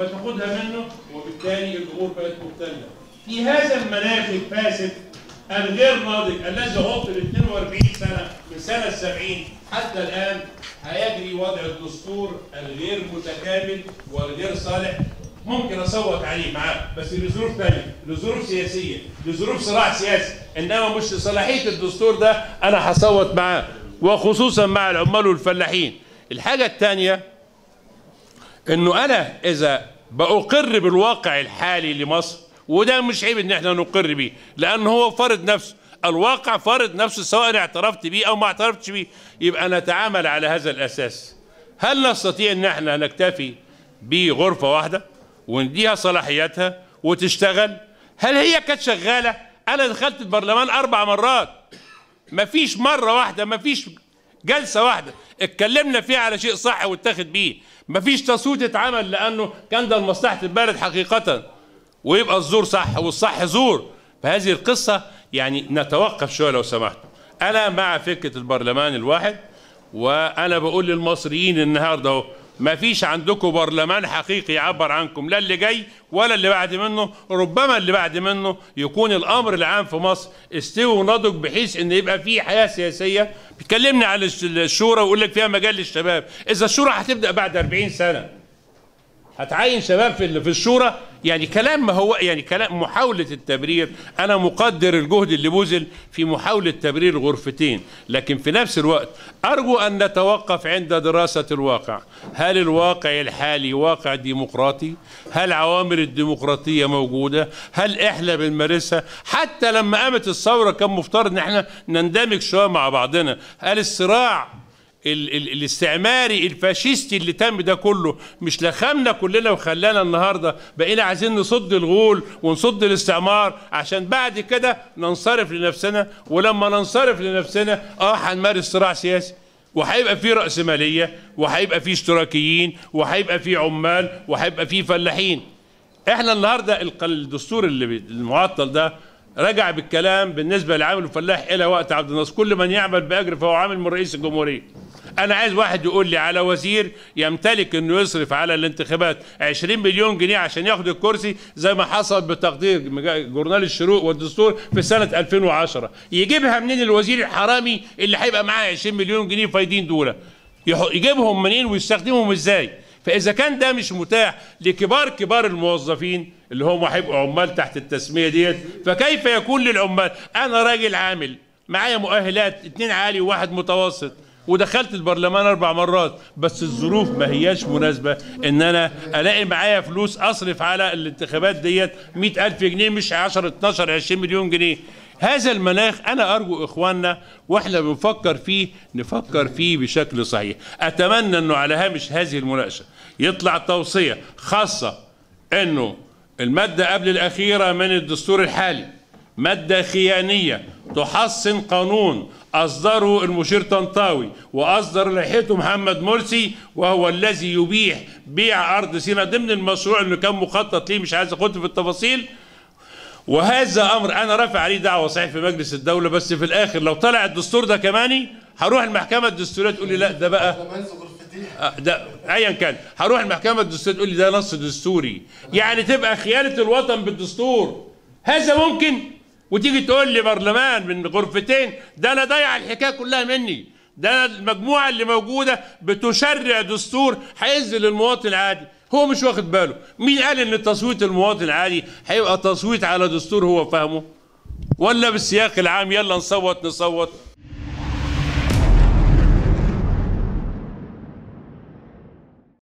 فتاخدها منه وبالتالي الامور بقت مختلفه. في هذا المناخ الفاسد الغير ناضج الذي عطل 42 سنه من سنه 70 حتى الان هيجري وضع الدستور الغير متكامل والغير صالح ممكن اصوت عليه معاه بس لظروف ثانيه لظروف سياسيه لظروف صراع سياسي انما مش لصلاحيه الدستور ده انا هصوت معاه وخصوصا مع العمال والفلاحين الحاجه الثانيه انه انا اذا بأقر بالواقع الحالي لمصر وده مش عيب ان احنا نقر بيه لان هو فرض نفسه الواقع فرض نفسه سواء اعترفت بيه او ما اعترفتش بيه يبقى نتعامل على هذا الاساس هل نستطيع ان احنا نكتفي بغرفه واحده ونديها صلاحياتها وتشتغل هل هي كانت شغاله انا دخلت البرلمان اربع مرات مفيش مره واحده مفيش جلسه واحده اتكلمنا فيها على شيء صح واتخذ بيه مفيش تصويت اتعمل لانه كان ده لمصلحه البلد حقيقه ويبقى الزور صح والصح زور فهذه القصه يعني نتوقف شويه لو سمحت انا مع فكره البرلمان الواحد وانا بقول للمصريين النهارده اهو ما فيش عندكم برلمان حقيقي يعبر عنكم لا اللي جاي ولا اللي بعد منه ربما اللي بعد منه يكون الامر العام في مصر استوى ونضج بحيث ان يبقى في حياه سياسيه بيتكلمنا على الشورى ويقول لك فيها مجال للشباب اذا الشورى هتبدا بعد 40 سنه هتعين شباب في في الشورى يعني كلام ما هو يعني كلام محاولة التبرير أنا مقدر الجهد اللي بذل في محاولة تبرير غرفتين لكن في نفس الوقت أرجو أن نتوقف عند دراسة الواقع هل الواقع الحالي واقع ديمقراطي هل عوامل الديمقراطية موجودة هل إحنا بنمارسها حتى لما قامت الثورة كان مفترض أن احنا نندمج شوية مع بعضنا هل الصراع ال ال الاستعماري الفاشيستي اللي تم ده كله مش لخمنا كلنا وخلانا النهارده بقينا عايزين نصد الغول ونصد الاستعمار عشان بعد كده ننصرف لنفسنا ولما ننصرف لنفسنا اه هنمارس صراع سياسي وهيبقى في رأسمالية وهيبقى في اشتراكيين وهيبقى في عمال وهيبقى في فلاحين احنا النهارده الدستور اللي المعطل ده رجع بالكلام بالنسبه لعامل الفلاح الى وقت عبد الناصر كل من يعمل باجر فهو عامل من رئيس الجمهوريه انا عايز واحد يقول لي على وزير يمتلك انه يصرف على الانتخابات 20 مليون جنيه عشان ياخد الكرسي زي ما حصل بتقدير جورنال الشروق والدستور في سنه 2010 يجيبها منين الوزير الحرامي اللي هيبقى معاه 20 مليون جنيه فايدين دول يجيبهم منين ويستخدمهم ازاي فاذا كان ده مش متاح لكبار كبار الموظفين اللي هم هيبقوا عمال تحت التسميه ديت فكيف يكون للعمال انا راجل عامل معايا مؤهلات اتنين عالي وواحد متوسط ودخلت البرلمان اربع مرات بس الظروف ما هياش مناسبه ان انا الاقي معايا فلوس اصرف على الانتخابات ديت مئة الف جنيه مش 10 12 20 مليون جنيه هذا المناخ انا ارجو اخواننا واحنا بنفكر فيه نفكر فيه بشكل صحيح اتمنى انه على هامش هذه المناقشه يطلع توصيه خاصه انه الماده قبل الاخيره من الدستور الحالي ماده خيانيه تحصن قانون أصدره المشير طنطاوي وأصدر لائحته محمد مرسي وهو الذي يبيح بيع أرض سيناء ضمن المشروع اللي كان مخطط ليه مش عايز أخد في التفاصيل وهذا أمر أنا رافع عليه دعوة صحيح في مجلس الدولة بس في الآخر لو طلع الدستور ده كماني هروح المحكمة الدستورية تقول لي لا ده بقى ده ايا كان هروح المحكمة الدستورية تقول لي ده نص دستوري يعني تبقى خيانة الوطن بالدستور هذا ممكن وتيجي تقول لي برلمان من غرفتين ده انا ضيع الحكايه كلها مني ده المجموعه اللي موجوده بتشرع دستور هينزل للمواطن العادي هو مش واخد باله مين قال ان تصويت المواطن العادي هيبقى تصويت على دستور هو فاهمه ولا بالسياق العام يلا نصوت نصوت